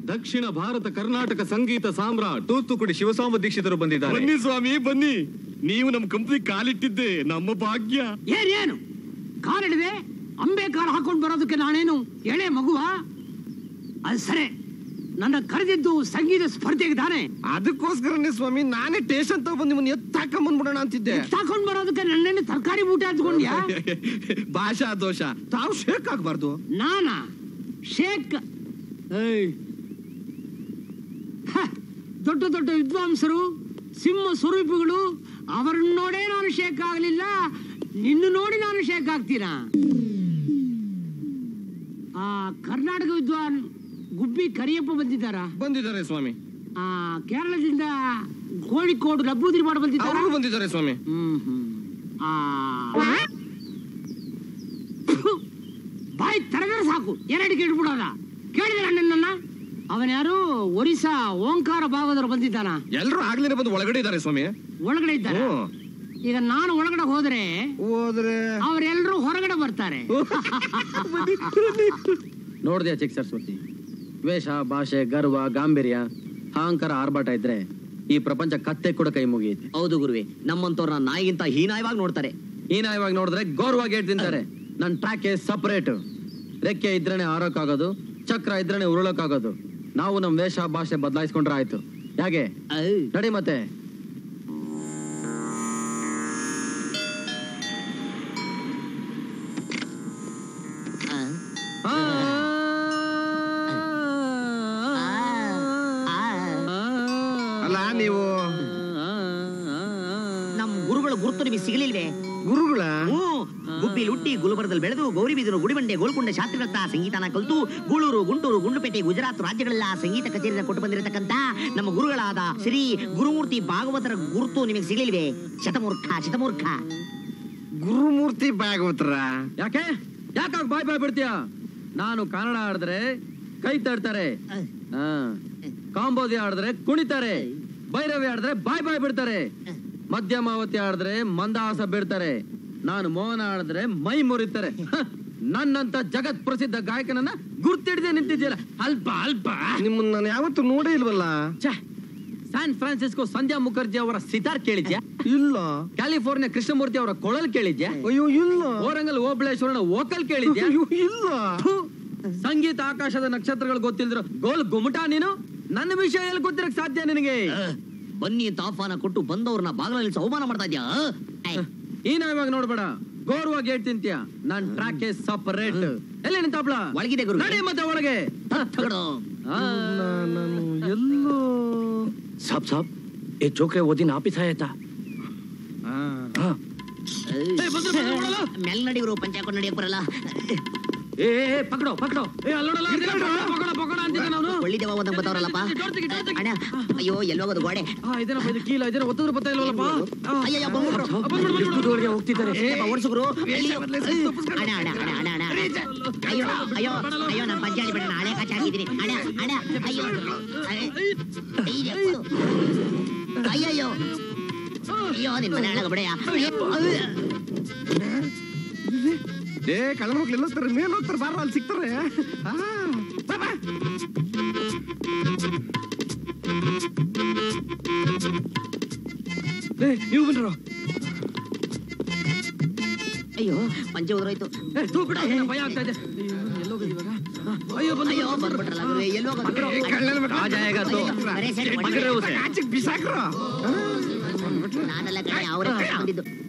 ದಕ್ಷಿಣ ಭಾರತ ಕರ್ನಾಟಕ ಸಂಗೀತ ಸಾಮ್ರಾಟ್ ತೂತುಕುಡಿ ಶಿವಸಾಂಬ ದೀಕ್ಷಿತರು ಬಂದಿದ್ದಾರೆ ಬನ್ನಿ ಸ್ವಾಮಿ ಬನ್ನಿ ನೀವು ನಮ್ಮ ಕಂಪ್ನಿ ಕಾಲಿಟ್ಟಿದ್ದೆ ನಮ್ಮ ಭಾಗ್ಯ ಏನೇನು ಕಾಲಿಡಿದೆ ಅಂಬೆ ಕಾಲು ಹಾಕೊಂಡು ಬರೋದಕ್ಕೆ ನಾನೇನು ಎಳೆ ಮಗುವ ಅದು ಸರಿ ನನ್ನ ಕರೆದಿದ್ದು ಸಂಗೀತ ಸ್ಪರ್ಧೆಗೆ ತಾನೆ ಅದಕ್ಕೋಸ್ಕರನೇ ಸ್ವಾಮಿ ನಾನೇ ಟೇಷನ್ ತಗೊಂಡ್ ನಿಮ್ಮನ್ನ ಎತ್ತಾಕ ಬಂದ್ಬಿಡೋಣ ಅಂತಿದ್ದೆ ತಕೊಂಡ್ ಬರೋದಕ್ಕೆ ನನ್ನೇನು ತರಕಾರಿ ಊಟ ಹಚ್ಕೊಂಡ್ಯಾ ಭಾಷಾ ದೋಷ ತಾವು ಶೇಕ್ ಆಗ್ಬಾರ್ದು ನಾನಾ ಶೇಕ್ ಏಯ್. ಹ, ದೊಡ್ಡ ದೊಡ್ಡ ವಿದ್ವಾಂಸರು ಸಿಂಹ ಸ್ವರೂಪಿಗಳು ಅವರನ್ನ ನೋಡೇ ನಾನು ಶೇಕ್ ಆಗಲಿಲ್ಲ ನಿನ್ನ ನೋಡಿ ನಾನು ಶೇಕ್ ಆಗ್ತೀನಾ ಆ ಕರ್ನಾಟಕ ವಿದ್ವಾನ್ ಗುಬ್ಬಿ ಕರಿಯಪ್ಪ ಬಂದಿದ್ದಾರಾ ಬಂದಿದ್ದಾರೆ ಸ್ವಾಮಿ ಆ ಕೇರಳದಿಂದ ಕೋಳಿಕೋಡು ಲಬ್ಬೂದಿರಿ ಮಾಡಿ ಬಂದಿದ್ದಾರಾ ಅವರು ಬಂದಿದ್ದಾರೆ ಸ್ವಾಮಿ ಹ್ಮ್ ಹ್ಮ್. ಆ ಫು, ಬಾಯಿ ತೆರೆದ್ರೆ ಸಾಕು ಎರಡು ಕೇಳ್ಬಿಡೋದ ಕೇಳಿದ್ರ ನನ್ನನ್ನ ಅವನ್ ಯಾರು ಒರಿಸ್ಸಾ ಓಂಕಾರ ಭಾಗದವ್ರು ಬಂದಿದ್ದಾನ ಎಲ್ರು ಆಗ್ಲೇನೆ ಬಂದು ಒಳಗಡೆ ಇದ್ದಾರೆ ಸ್ವಾಮಿ ಒಳಗಡೆ ಇದ್ದಾರೆ ಹ್ಮ್. ಈಗ ನಾನು ಒಳಗಡೆ ಹೋದ್ರೆ ಹೋದ್ರೆ ಅವರೆಲ್ಲರೂ ಹೊರಗಡೆ ಬರ್ತಾರೆ ನೋಡ್ದ್ಯಾ ಚಿಕ್ಕ ಸರಸ್ವತಿ ವೇಷ ಭಾಷೆ ಗರ್ವ ಗಾಂಭೀರ್ಯ ಅಹಂಕಾರ ಆರ್ಭಟ ಇದ್ರೆ ಈ ಪ್ರಪಂಚ ಕತ್ತೆ ಕೂಡ ಕೈ ಮುಗಿಯುತ್ತೆ ಹೌದು ಗುರುವೆ ನಮ್ಮಂತವ್ರನ್ನ ನಾಯಿಗಿಂತ ಹೀನಾಯವಾಗಿ ನೋಡ್ತಾರೆ ಈ ಇವಾಗ ನೋಡಿದ್ರೆ ಗೌರವಾಗಿ ಏಟ್ ತಿಂತಾರೆ ನನ್ನ ಟ್ರ್ಯಾಕ್ ಸಪರೇಟ್ ರೆಕ್ಕೆ ಇದ್ರೇನೆ ಆರೋಕ್ಕಾಗೋದು ಚಕ್ರ ಇದ್ರೇನೆ ಉರುಳಕ್ಕಾಗೋದು ನಾವು ನಮ್ಮ ವೇಷ ಭಾಷೆ ಬದಲಾಯಿಸ್ಕೊಂಡ್ರೆ ಆಯ್ತು ಹೇಗೆ ಔ. ನಡಿ ಮತ್ತೆ ಆ. ಆ, ಅಲ್ಲ ನೀವು ನಮ್ ಗುರುಗಳ ಗುರುತು ನಿಮಗೆ ಸಿಗಲಿಲ್ವೇ ಗುರುಗಳ ಹ್ಮ್ ಗುಬ್ಬಿಲಿ ಹುಟ್ಟಿ ಗುಲ್ಬರ್ಗದಲ್ಲಿ ಬೆಳೆದು ಗೌರಿಬಿದರು ಗುಡಿಬಂಡೆ ಗೋಲ್ಕೊಂಡೆ ಶಾಸ್ತ್ರಿರತ್ತ ಸಂಗೀತನ ಕಲಿತು ಗೂಳೂರು ಗುಂಟೂರು ಗುಂಡ್ಲುಪೇಟೆ ಗುಜರಾತ್ ರಾಜ್ಯಗಳೆಲ್ಲ ಸಂಗೀತ ಕಚೇರಿನ ಕೊಟ್ಟು ಬಂದಿರತಕ್ಕಂತ ನಮ್ಮ ಗುರುಗಳಾದ ಶ್ರೀ ಗುರುಮೂರ್ತಿ ಭಾಗವತರ ಗುರುತು ನಿಮಗೆ ಸಿಗಲಿಲ್ವೇ ಶತಮೂರ್ಖ ಶತಮೂರ್ಖ ಗುರುಮೂರ್ತಿ ಭಾಗವತರ ಯಾಕೆ ಯಾಕಾಗ ಬಾಯ್ ಬಾಯ್ ಬಿಡ್ತೀಯ ನಾನು ಕನ್ನಡ ಆಡಿದ್ರೆ ಕೈ ತಡ್ತಾರೆ ಹಾ ಕಾಂಬೋದಿ ಆಡಿದ್ರೆ ಕುಣಿತಾರೆ ಭೈರವಿ ಆಡಿದ್ರೆ ಬಾಯ್ ಬಾಯ್ ಬಿಡ್ತಾರೆ ಮಧ್ಯಮಾವತಿ ಆಡಿದ್ರೆ ಮಂದಹಾಸ ಬಿಡ್ತಾರೆ ನಾನು ಮೋಹನ ಆಡಿದ್ರೆ ಮೈ ಮುರಿತಾರೆ ಹ, ನನ್ನಂತ ಜಗತ್ ಪ್ರಸಿದ್ಧ ಗಾಯಕನನ್ನ ಗುರ್ತಿಡ್ದೆ ನಿಂತಿದ್ಯಲ್ಲ ಅಲ್ಪ ಅಲ್ಪ ನಿಮ್ಮನ್ನ ನಾನು ಯಾವತ್ತೂ ನೋಡೇ ಇಲ್ವಲ್ಲ ಛೆ, ಸ್ಯಾನ್ ಫ್ರಾನ್ಸಿಸ್ಕೋ ಸಂಧ್ಯಾ ಮುಖರ್ಜಿ ಅವರ ಸಿತಾರ್ ಕೇಳಿದ್ಯಾ ಇಲ್ಲ ಕ್ಯಾಲಿಫೋರ್ನಿಯಾ ಕೃಷ್ಣಮೂರ್ತಿ ಅವರ ಕೊಳಲ್ ಕೇಳಿದ್ಯಾ ಅಯ್ಯೋ ಇಲ್ಲ ಓರಂಗಲ್ ಓಬಳೇಶ್ವರನ ವೋಕಲ್ ಕೇಳಿದ್ಯಾ ಅಯ್ಯೋ ಇಲ್ಲ ಥು, ಸಂಗೀತ ಆಕಾಶದ ನಕ್ಷತ್ರಗಳು ಗೊತ್ತಿಲ್ದಿರೋ ಗೋಲ್ ಗುಮಟ ನೀನು ನನ್ನ ವಿಷಯ ಎಲ್ಲಿ ಗೊತ್ತಿರಕ್ ಸಾಧ್ಯ ನಿನಗೆ ಬನ್ನಿ ಅಂತ ಆಹ್ವಾನ ಕೊಟ್ಟು ಬಂದವ್ರನ್ನ ಬಾಗಿಲಲ್ಲಿ ಅವಮಾನ ಮಾಡ್ತಾ ಇದ್ಯಾ ಐ, ಈ ನಾವ್ ಇವಾಗ ನೋಡ್ಬೇಡ ಗೌರವಾಗಿ ಹೇಳ್ ತಿಂತೀಯ ನನ್ ಟ್ರ್ಯಾಕ್ ಸಪರೇಟ್ ಎಲ್ಲಿ ನಿಂತಾಪ್ಲ ಒಳಗಿದೆ ಗುರು ನಡಿ ಮತ್ತೆ ಒಳಗೆ ತಗಡು. ಆ, ನಾನು ಎಲ್ಲೋ साहब साहब ये छोकरे वो दिन आप ही आया था हाँ ಏ, ಬಂದ್ರು, ಬಂದ್ರು, ಒಳಗ. ಮೆಲ್ ನಡಿವ್ರು ಪಂಚಾಯತ್ ನಡಿಯಕ್ ಬರಲ್ಲ ए, ए, ए, पकड़ो पकड़ो ಏ, ಅಲ್ಲೋಡಲ್ಲ, ಪಕೋಡ, ಪಕೋಡ, ಪಕೋಡ ಅಂತಿದ್ದೆ ನಾನು ಒಳ್ಳಿದೇವ ಓದಂಗ್ ಬರ್ತಾವ್ರಲ್ಲಪ್ಪ ಡೋರ್ ತೆಗಿ, ಡೋರ್ ತೆಗಿ. ಅಣ್ಣ ಅಯ್ಯೋ ಎಲ್ಲೋಗೋದು ಗೋಡೆ ಆ, ಇದೇನಪ್ಪ ಇದು ಕೀಲ ಇದೇನ ಒತ್ತಿದ್ರೆ ಬತ್ತಾ ಇಲ್ವಲ್ಲಪ್ಪ ಆ, ಅಯ್ಯಯ್ಯೋ ಬಂದ್ಬಿಟ್ರು ಆ, ಬಂದ್ಬಿಡು, ಬಂದ್ಬಿಡು. ಎಷ್ಟು ದೂರ ಹೋಗ್ತಿದ್ದಾರೆ ಓಡಿಸುಗ್ರು ಅಣ್ಣ ಅಣ್ಣ ಅಣ್ಣ ಅಣ್ಣ ಅಣ್ಣ ಅಯ್ಯೋ ಅಯ್ಯೋ ಅಯ್ಯೋ ನಾನು ಪಂಚಾಳಿ ಬಿಡೋಣ ಹಳೆ ಕಾಚಿ ಹಾಕಿದ್ದೀನಿ ಅಣ್ಣ ಅಣ್ಣ ಅಯ್ಯೋ ಅಯ್ಯೋ ಅಯ್ಯಯ್ಯೋ ಅಯ್ಯೋ ನಿನ್ ಮನೆ ಅಳಗ ಬಿಡೆಯ ಏ ಕಳ್ಳ ಮಕ್ಳು ಎಲ್ಲ ಹೋಗ್ತಾರೆ ಮೇಲೆ ಹೋಗ್ತಾರೆ ಬಾರ ಅಲ್ಲಿ ಸಿಗ್ತಾರೆ ಆ, ಬಾ, ಬಾ. ए, ನೀವು ಬಂದ್ರು ಅಯ್ಯೋ ಪಂಚೆ ಉದ್ರೋಯ್ತು ಏ, ತೂ ಬಿಡು, ನನಗೆ ಭಯ ಆಗ್ತಾ ಇದೆ ಅಯ್ಯೋ, ಎಲ್ಲೋಗೋದು ಇವಾಗ ಆ, ಅಯ್ಯೋ ಬಂದ್ರು, ಅಯ್ಯೋ ಬಂದ್ರು. ಬಂದ್ಬಿಟ್ರಲ್ಲ ಗುರುವೆ, ಎಲ್ಲೋಗೋದು ಏ, ಕಳ್ಳನ ಮಕ್ಳು. आ जाएगा तो ಬರೇ ಸರಿ, पकड़े उसे ಆಚೆಗ್ ಬಿಸಾಕ್ರು ನಾನೆಲ್ಲ ಕಡೆ ಅವರೇ ಬಂದಿದ್ದು